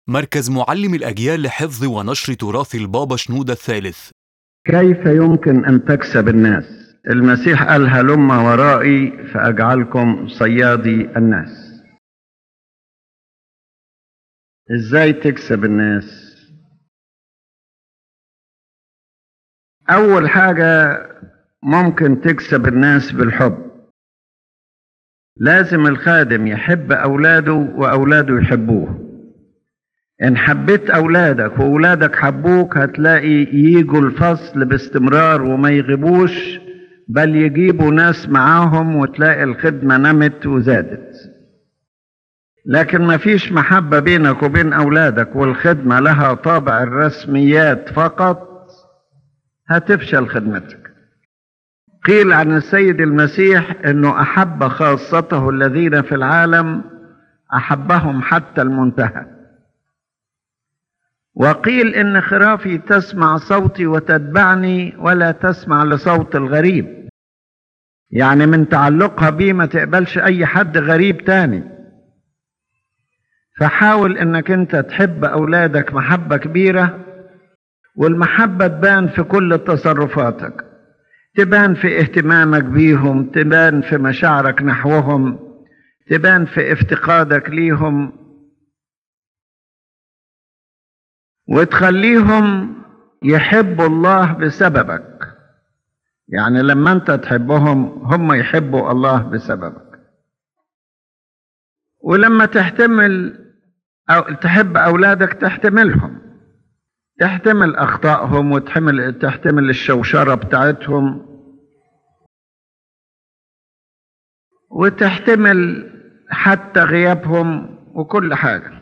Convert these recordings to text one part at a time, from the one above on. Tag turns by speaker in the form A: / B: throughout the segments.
A: مركز معلم الأجيال لحفظ ونشر تراث البابا شنودة الثالث
B: كيف يمكن أن تكسب الناس المسيح قال هلم ورائي فأجعلكم صيادي الناس إزاي تكسب الناس أول حاجة ممكن تكسب الناس بالحب لازم الخادم يحب أولاده وأولاده يحبوه إن حبيت أولادك وأولادك حبوك هتلاقي يجوا الفصل باستمرار وما يغيبوش بل يجيبوا ناس معاهم وتلاقي الخدمة نمت وزادت لكن ما فيش محبة بينك وبين أولادك والخدمة لها طابع الرسميات فقط هتفشل خدمتك قيل عن السيد المسيح انه احب خاصته الذين في العالم احبهم حتى المنتهى وقيل ان خرافي تسمع صوتي وتتبعني ولا تسمع لصوت الغريب يعني من تعلقها بيه ما تقبلش اي حد غريب تاني فحاول انك انت تحب اولادك محبه كبيره والمحبه تبان في كل تصرفاتك تبان في اهتمامك بيهم تبان في مشاعرك نحوهم تبان في افتقادك ليهم وتخليهم يحبوا الله بسببك يعني لما انت تحبهم هم يحبوا الله بسببك ولما تحتمل أو تحب أولادك تحتملهم تحتمل أخطائهم وتحمل تحتمل الشوشرة بتاعتهم وتحتمل حتى غيابهم وكل حاجة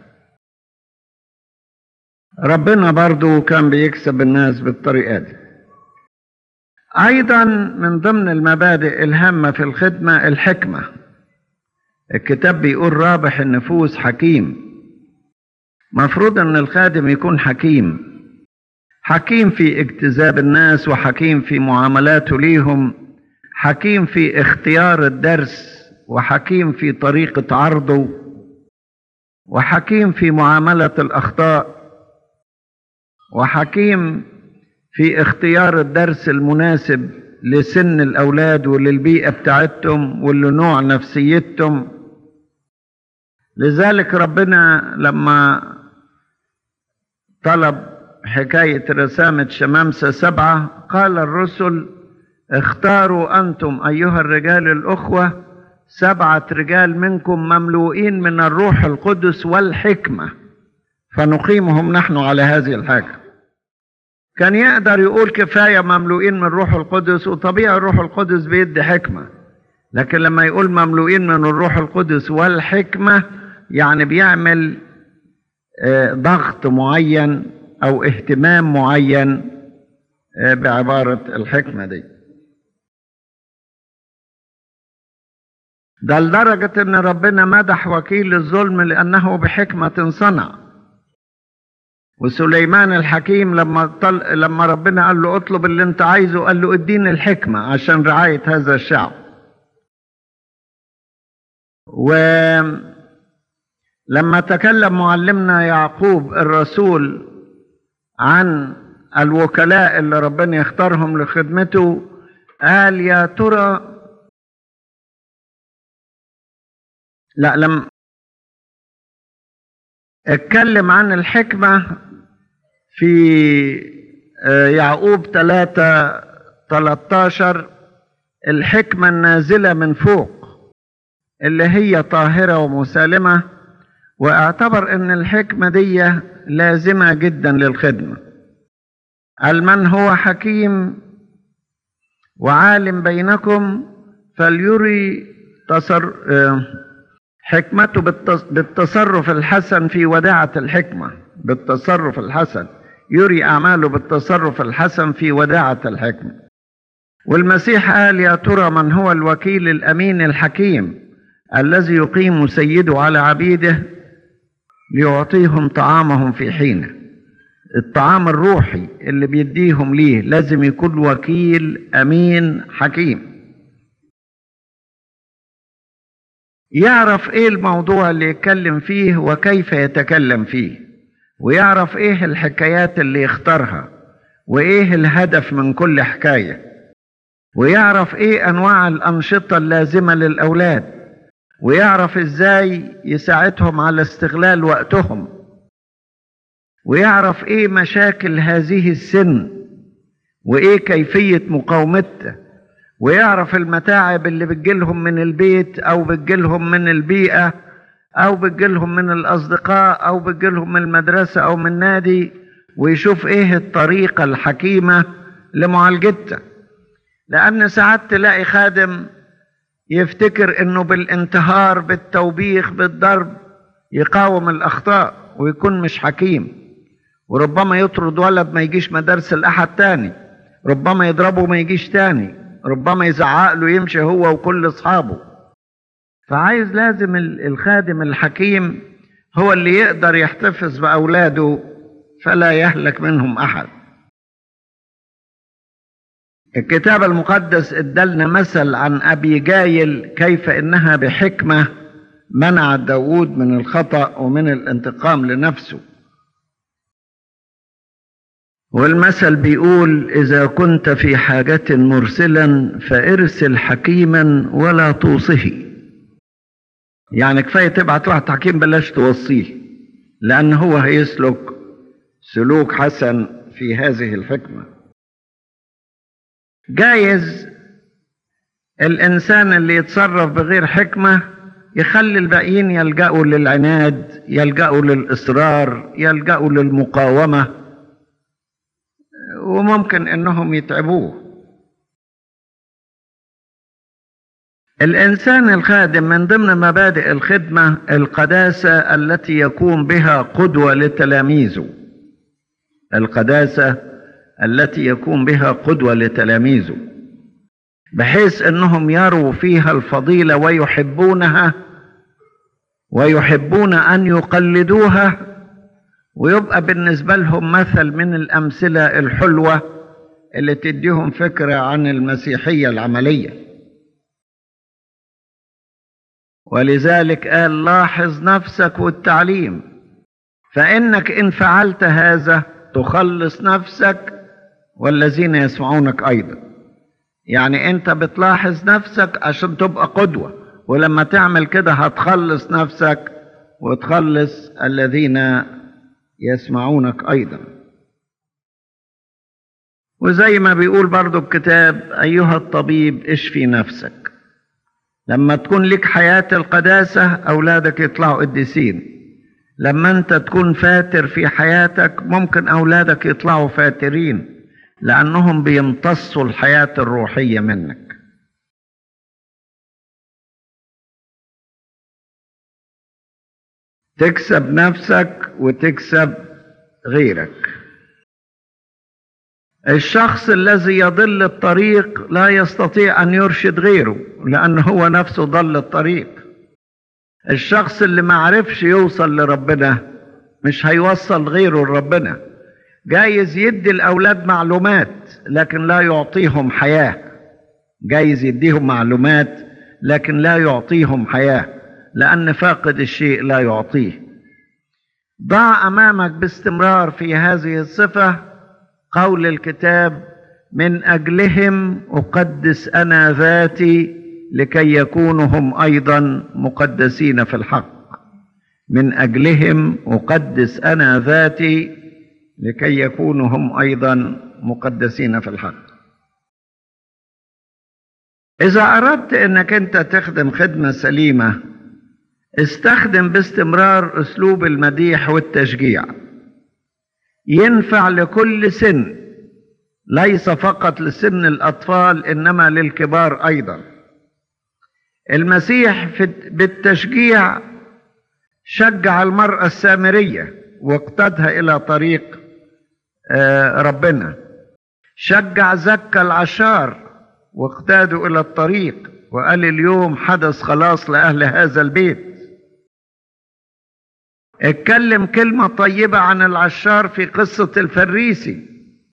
B: ربنا برضو كان بيكسب الناس بالطريقة دي أيضا من ضمن المبادئ الهامة في الخدمة الحكمة الكتاب بيقول رابح النفوس حكيم مفروض ان الخادم يكون حكيم حكيم في اجتذاب الناس وحكيم في معاملاته ليهم حكيم في اختيار الدرس وحكيم في طريقة عرضه وحكيم في معاملة الأخطاء وحكيم في اختيار الدرس المناسب لسن الأولاد وللبيئة بتاعتهم ولنوع نفسيتهم لذلك ربنا لما طلب حكاية رسامة شمامسة سبعة قال الرسل اختاروا أنتم أيها الرجال الأخوة سبعة رجال منكم مملوئين من الروح القدس والحكمة فنقيمهم نحن على هذه الحاجة كان يقدر يقول كفاية مملوئين من الروح القدس وطبيعي الروح القدس بيدي حكمة لكن لما يقول مملوئين من الروح القدس والحكمة يعني بيعمل ضغط معين او اهتمام معين بعبارة الحكمة دي ده لدرجة ان ربنا مدح وكيل الظلم لانه بحكمة صنع وسليمان الحكيم لما طل... لما ربنا قال له اطلب اللي انت عايزه قال له اديني الحكمة عشان رعاية هذا الشعب ولما تكلم معلمنا يعقوب الرسول عن الوكلاء اللي ربنا يختارهم لخدمته قال يا ترى لا لم اتكلم عن الحكمة في يعقوب 3 13 الحكمة النازلة من فوق اللي هي طاهرة ومسالمة واعتبر ان الحكمة دي لازمة جدا للخدمة المن هو حكيم وعالم بينكم فليري تصر حكمته بالتصرف الحسن في وداعة الحكمة بالتصرف الحسن يري أعماله بالتصرف الحسن في وداعة الحكمة والمسيح قال يا ترى من هو الوكيل الأمين الحكيم الذي يقيم سيده على عبيده ليعطيهم طعامهم في حينه الطعام الروحي اللي بيديهم ليه لازم يكون وكيل امين حكيم يعرف ايه الموضوع اللي يتكلم فيه وكيف يتكلم فيه ويعرف ايه الحكايات اللي يختارها وايه الهدف من كل حكايه ويعرف ايه انواع الانشطه اللازمه للاولاد ويعرف ازاي يساعدهم على استغلال وقتهم ويعرف ايه مشاكل هذه السن وايه كيفيه مقاومتها ويعرف المتاعب اللي بتجيلهم من البيت او بتجيلهم من البيئه او بتجيلهم من الاصدقاء او بتجيلهم من المدرسه او من النادي ويشوف ايه الطريقه الحكيمه لمعالجتها لان ساعات تلاقي خادم يفتكر انه بالانتهار بالتوبيخ بالضرب يقاوم الاخطاء ويكون مش حكيم وربما يطرد ولد ما يجيش مدارس الاحد تاني ربما يضربه ما يجيش تاني ربما يزعق له يمشي هو وكل اصحابه فعايز لازم الخادم الحكيم هو اللي يقدر يحتفظ باولاده فلا يهلك منهم احد الكتاب المقدس ادلنا مثل عن ابي جايل كيف انها بحكمه منعت داود من الخطا ومن الانتقام لنفسه والمثل بيقول اذا كنت في حاجه مرسلا فارسل حكيما ولا توصه يعني كفايه تبعت واحد حكيم بلاش توصيه لان هو هيسلك سلوك حسن في هذه الحكمه جايز الانسان اللي يتصرف بغير حكمه يخلي الباقيين يلجأوا للعناد يلجأوا للإصرار يلجأوا للمقاومة وممكن انهم يتعبوه الانسان الخادم من ضمن مبادئ الخدمه القداسه التي يكون بها قدوه لتلاميذه القداسه التي يكون بها قدوه لتلاميذه بحيث انهم يروا فيها الفضيله ويحبونها ويحبون ان يقلدوها ويبقى بالنسبه لهم مثل من الامثله الحلوه اللي تديهم فكره عن المسيحيه العمليه ولذلك قال لاحظ نفسك والتعليم فانك ان فعلت هذا تخلص نفسك والذين يسمعونك ايضا يعني انت بتلاحظ نفسك عشان تبقى قدوه ولما تعمل كده هتخلص نفسك وتخلص الذين يسمعونك ايضا وزي ما بيقول برضو الكتاب ايها الطبيب اشفي نفسك لما تكون لك حياة القداسة أولادك يطلعوا قديسين لما أنت تكون فاتر في حياتك ممكن أولادك يطلعوا فاترين لأنهم بيمتصوا الحياة الروحية منك تكسب نفسك وتكسب غيرك الشخص الذي يضل الطريق لا يستطيع ان يرشد غيره لان هو نفسه ضل الطريق الشخص اللي ما عرفش يوصل لربنا مش هيوصل غيره لربنا جايز يدي الاولاد معلومات لكن لا يعطيهم حياه جايز يديهم معلومات لكن لا يعطيهم حياه لان فاقد الشيء لا يعطيه ضع امامك باستمرار في هذه الصفه قول الكتاب من اجلهم اقدس انا ذاتي لكي يكونوا هم ايضا مقدسين في الحق من اجلهم اقدس انا ذاتي لكي يكونوا هم ايضا مقدسين في الحق اذا اردت انك انت تخدم خدمه سليمه استخدم باستمرار اسلوب المديح والتشجيع ينفع لكل سن ليس فقط لسن الاطفال انما للكبار ايضا المسيح في بالتشجيع شجع المراه السامريه واقتادها الى طريق ربنا شجع زكى العشار واقتادوا الى الطريق وقال اليوم حدث خلاص لاهل هذا البيت اتكلم كلمة طيبة عن العشار في قصة الفريسي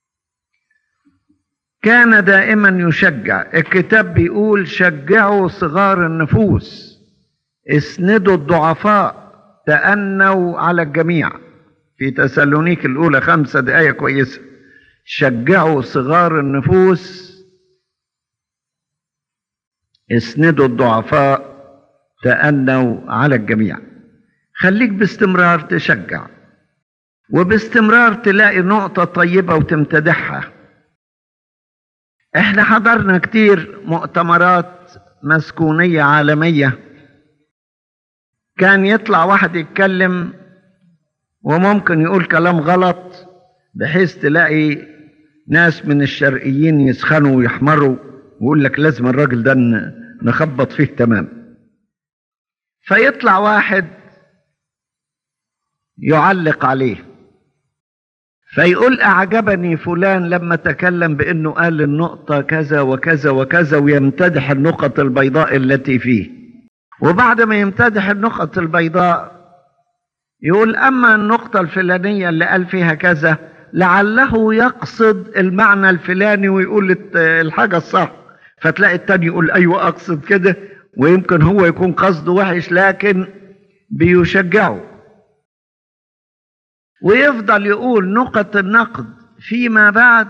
B: كان دائما يشجع الكتاب بيقول شجعوا صغار النفوس اسندوا الضعفاء تأنوا على الجميع في تسالونيك الأولى خمسة دي آية كويسة شجعوا صغار النفوس اسندوا الضعفاء تأنوا على الجميع خليك باستمرار تشجع وباستمرار تلاقي نقطة طيبة وتمتدحها احنا حضرنا كتير مؤتمرات مسكونية عالمية كان يطلع واحد يتكلم وممكن يقول كلام غلط بحيث تلاقي ناس من الشرقيين يسخنوا ويحمروا ويقول لك لازم الراجل ده نخبط فيه تمام فيطلع واحد يعلق عليه فيقول أعجبني فلان لما تكلم بأنه قال النقطة كذا وكذا وكذا ويمتدح النقط البيضاء التي فيه وبعد ما يمتدح النقط البيضاء يقول أما النقطة الفلانية اللي قال فيها كذا لعله يقصد المعنى الفلاني ويقول الحاجة الصح فتلاقي التاني يقول أيوة أقصد كده ويمكن هو يكون قصده وحش لكن بيشجعه ويفضل يقول نقط النقد فيما بعد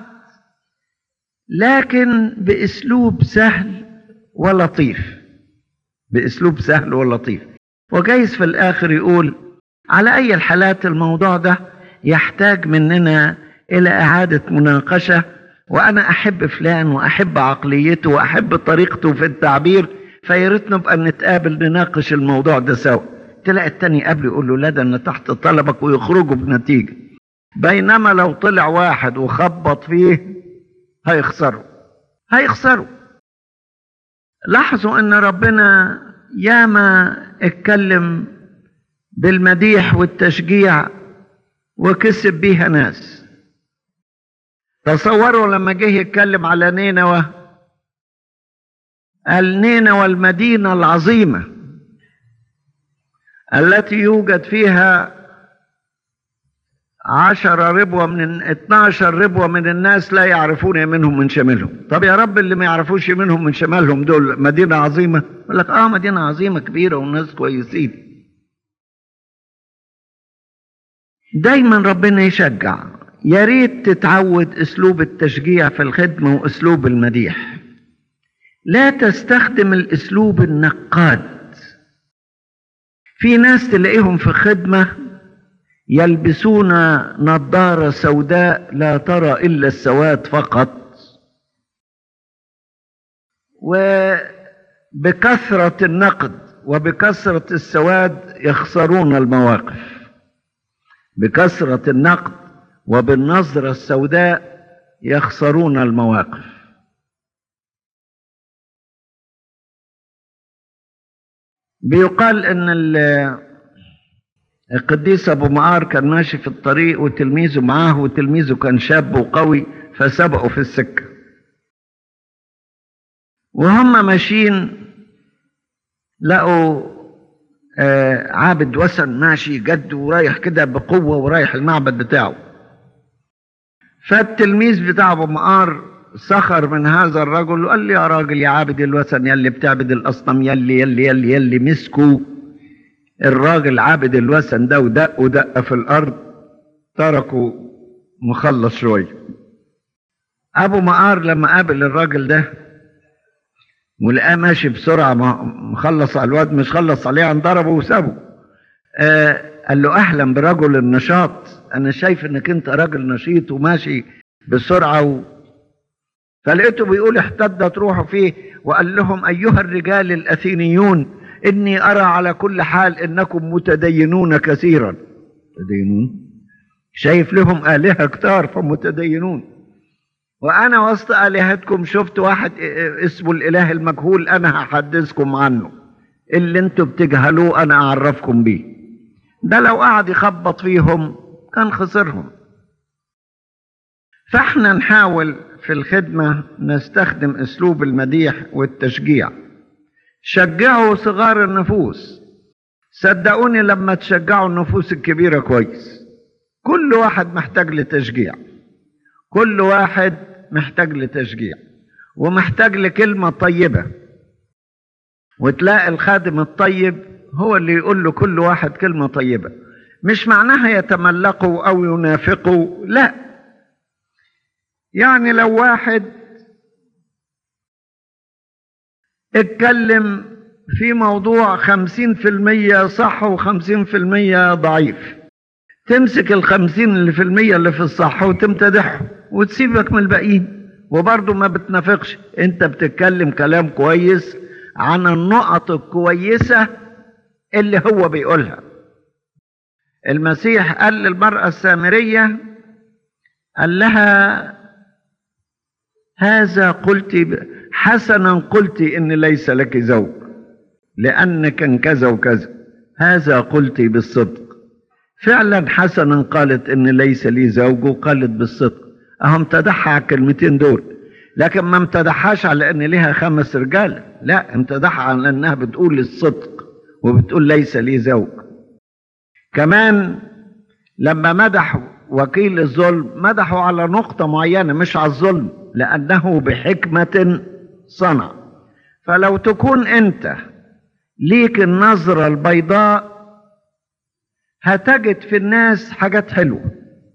B: لكن باسلوب سهل ولطيف باسلوب سهل ولطيف وجايز في الاخر يقول على اي الحالات الموضوع ده يحتاج مننا الى اعاده مناقشه وانا احب فلان واحب عقليته واحب طريقته في التعبير فياريت نبقى نتقابل نناقش الموضوع ده سوا تلاقي التاني قبل يقول له لا ده انا تحت طلبك ويخرجوا بنتيجه بينما لو طلع واحد وخبط فيه هيخسروا هيخسروا لاحظوا ان ربنا ياما اتكلم بالمديح والتشجيع وكسب بيها ناس تصوروا لما جه يتكلم على نينوى قال نينوى المدينة العظيمة التي يوجد فيها عشرة ربوة من اتناشر ربوة من الناس لا يعرفون يمينهم من شمالهم طب يا رب اللي ما يعرفوش يمينهم من شمالهم دول مدينة عظيمة يقول لك اه مدينة عظيمة كبيرة والناس كويسين دايما ربنا يشجع يا ريت تتعود اسلوب التشجيع في الخدمة واسلوب المديح لا تستخدم الاسلوب النقاد في ناس تلاقيهم في خدمة يلبسون نظارة سوداء لا ترى إلا السواد فقط وبكثرة النقد وبكثرة السواد يخسرون المواقف بكثرة النقد وبالنظرة السوداء يخسرون المواقف بيقال ان القديس ابو معار كان ماشي في الطريق وتلميذه معاه وتلميذه كان شاب وقوي فسبقوا في السكه وهم ماشيين لقوا آه عابد وثن ماشي جد ورايح كده بقوه ورايح المعبد بتاعه فالتلميذ بتاع ابو معار سخر من هذا الرجل وقال لي يا راجل يا عابد الوثن يلي بتعبد الاصنام يلي يلي يلي يلي مسكوا الراجل عابد الوثن ده ودق ودق في الارض تركوا مخلص شويه ابو معار لما قابل الراجل ده ولقاه ماشي بسرعه مخلص على الواد مش خلص عليه ضربه وسابه آه قال له اهلا برجل النشاط انا شايف انك انت راجل نشيط وماشي بسرعه و... فلقيته بيقول احتدت روحه فيه وقال لهم ايها الرجال الاثينيون اني ارى على كل حال انكم متدينون كثيرا متدينون شايف لهم الهه كتار فمتدينون وانا وسط الهتكم شفت واحد اسمه الاله المجهول انا هحدثكم عنه اللي انتوا بتجهلوه انا اعرفكم بيه ده لو قعد يخبط فيهم كان خسرهم فاحنا نحاول في الخدمة نستخدم أسلوب المديح والتشجيع شجعوا صغار النفوس صدقوني لما تشجعوا النفوس الكبيرة كويس كل واحد محتاج لتشجيع كل واحد محتاج لتشجيع ومحتاج لكلمة طيبة وتلاقي الخادم الطيب هو اللي يقول له كل واحد كلمة طيبة مش معناها يتملقوا او ينافقوا لا يعني لو واحد اتكلم في موضوع خمسين في المية صح وخمسين في المية ضعيف تمسك الخمسين اللي في المية اللي في الصح وتمتدحه وتسيبك من الباقيين وبرضه ما بتنافقش انت بتتكلم كلام كويس عن النقط الكويسة اللي هو بيقولها المسيح قال للمرأة السامرية قال لها هذا قلت ب... حسنا قلت ان ليس لك زوج لان كان كذا وكذا هذا قلت بالصدق فعلا حسنا قالت ان ليس لي زوج وقالت بالصدق اهو امتدحها على الكلمتين دول لكن ما امتدحهاش على ان ليها خمس رجال لا امتدحها على انها بتقول الصدق وبتقول ليس لي زوج كمان لما مدحوا وكيل الظلم مدحوا على نقطة معينة مش على الظلم لأنه بحكمة صنع فلو تكون أنت ليك النظرة البيضاء هتجد في الناس حاجات حلوة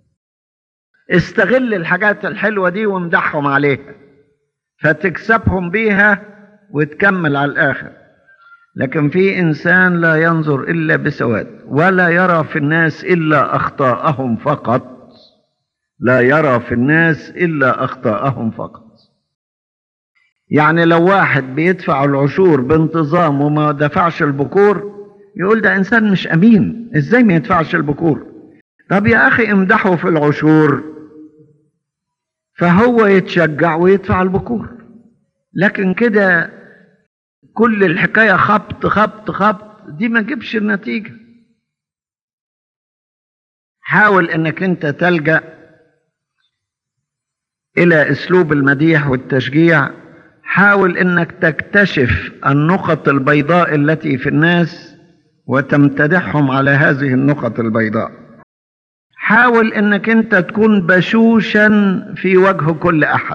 B: استغل الحاجات الحلوة دي وامدحهم عليها فتكسبهم بيها وتكمل على الآخر لكن في إنسان لا ينظر إلا بسواد ولا يرى في الناس إلا أخطاءهم فقط لا يرى في الناس إلا أخطاءهم فقط يعني لو واحد بيدفع العشور بانتظام وما دفعش البكور يقول ده إنسان مش أمين إزاي ما يدفعش البكور طب يا أخي امدحه في العشور فهو يتشجع ويدفع البكور لكن كده كل الحكاية خبط خبط خبط دي ما تجيبش النتيجة حاول انك انت تلجأ الى اسلوب المديح والتشجيع حاول انك تكتشف النقط البيضاء التي في الناس وتمتدحهم على هذه النقط البيضاء حاول انك انت تكون بشوشا في وجه كل احد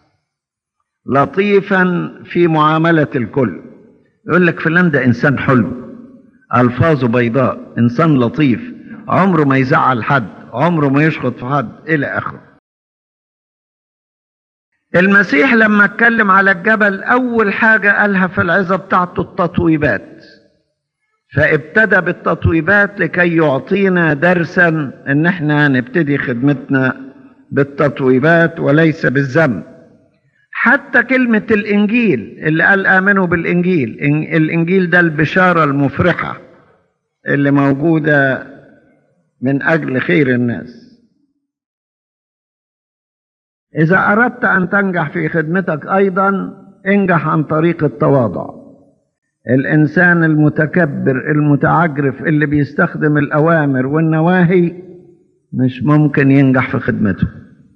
B: لطيفا في معاملة الكل يقول لك فلان ده انسان حلو الفاظه بيضاء انسان لطيف عمره ما يزعل حد عمره ما يشخط في حد الى اخره المسيح لما اتكلم على الجبل اول حاجة قالها في العظة بتاعته التطويبات فابتدى بالتطويبات لكي يعطينا درسا ان احنا نبتدي خدمتنا بالتطويبات وليس بالذنب حتى كلمة الإنجيل اللي قال آمنوا بالإنجيل الإنجيل ده البشارة المفرحة اللي موجودة من أجل خير الناس إذا أردت أن تنجح في خدمتك أيضا انجح عن طريق التواضع الإنسان المتكبر المتعجرف اللي بيستخدم الأوامر والنواهي مش ممكن ينجح في خدمته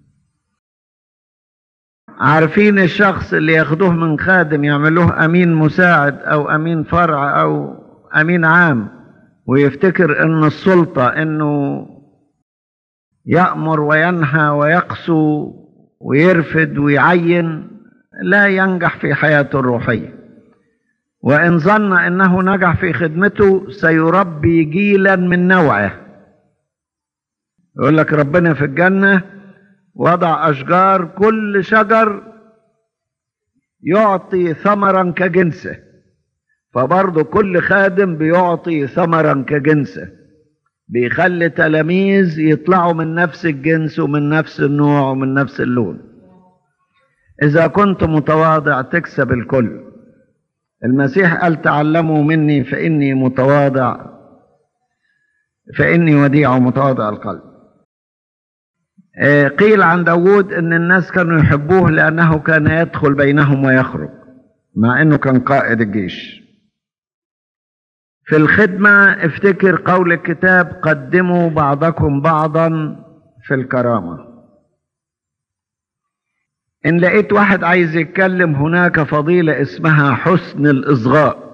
B: عارفين الشخص اللي ياخدوه من خادم يعملوه امين مساعد او امين فرع او امين عام ويفتكر ان السلطة انه يأمر وينهى ويقسو ويرفد ويعين لا ينجح في حياته الروحية وإن ظن أنه نجح في خدمته سيربي جيلا من نوعه يقول لك ربنا في الجنة وضع أشجار كل شجر يعطي ثمرا كجنسه فبرضه كل خادم بيعطي ثمرا كجنسه بيخلي تلاميذ يطلعوا من نفس الجنس ومن نفس النوع ومن نفس اللون إذا كنت متواضع تكسب الكل المسيح قال تعلموا مني فإني متواضع فإني وديع ومتواضع القلب قيل عن داود ان الناس كانوا يحبوه لانه كان يدخل بينهم ويخرج مع انه كان قائد الجيش في الخدمة افتكر قول الكتاب قدموا بعضكم بعضا في الكرامة ان لقيت واحد عايز يتكلم هناك فضيلة اسمها حسن الاصغاء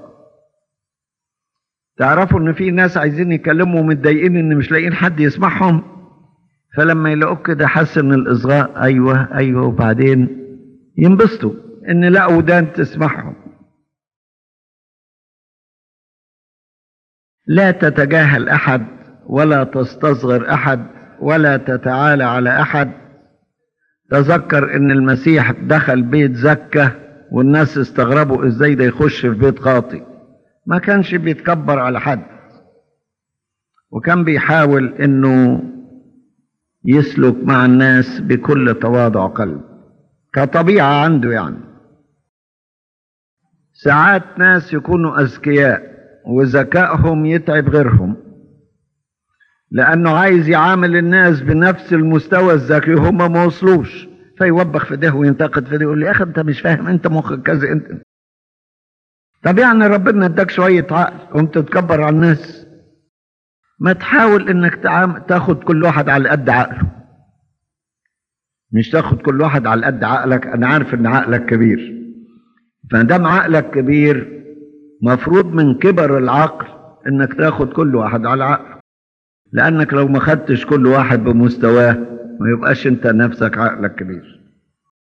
B: تعرفوا ان في ناس عايزين يكلموا متضايقين ان مش لاقيين حد يسمعهم فلما يلاقوك كده حسن الاصغاء ايوه ايوه وبعدين ينبسطوا ان لقوا ودان تسمعهم لا تتجاهل احد ولا تستصغر احد ولا تتعالى على احد تذكر ان المسيح دخل بيت زكة والناس استغربوا ازاي ده يخش في بيت خاطي ما كانش بيتكبر على حد وكان بيحاول انه يسلك مع الناس بكل تواضع قلب كطبيعة عنده يعني ساعات ناس يكونوا أذكياء وذكائهم يتعب غيرهم لأنه عايز يعامل الناس بنفس المستوى الذكي وهم ما وصلوش فيوبخ في ده وينتقد في ده يقول لي يا أخي أنت مش فاهم أنت مخك كذا أنت طب يعني ربنا اداك شوية عقل قمت تتكبر على الناس ما تحاول انك تعام... تاخد كل واحد على قد عقله مش تاخد كل واحد على قد عقلك انا عارف ان عقلك كبير فدام عقلك كبير مفروض من كبر العقل انك تاخد كل واحد على عقله لانك لو ما خدتش كل واحد بمستواه ما يبقاش انت نفسك عقلك كبير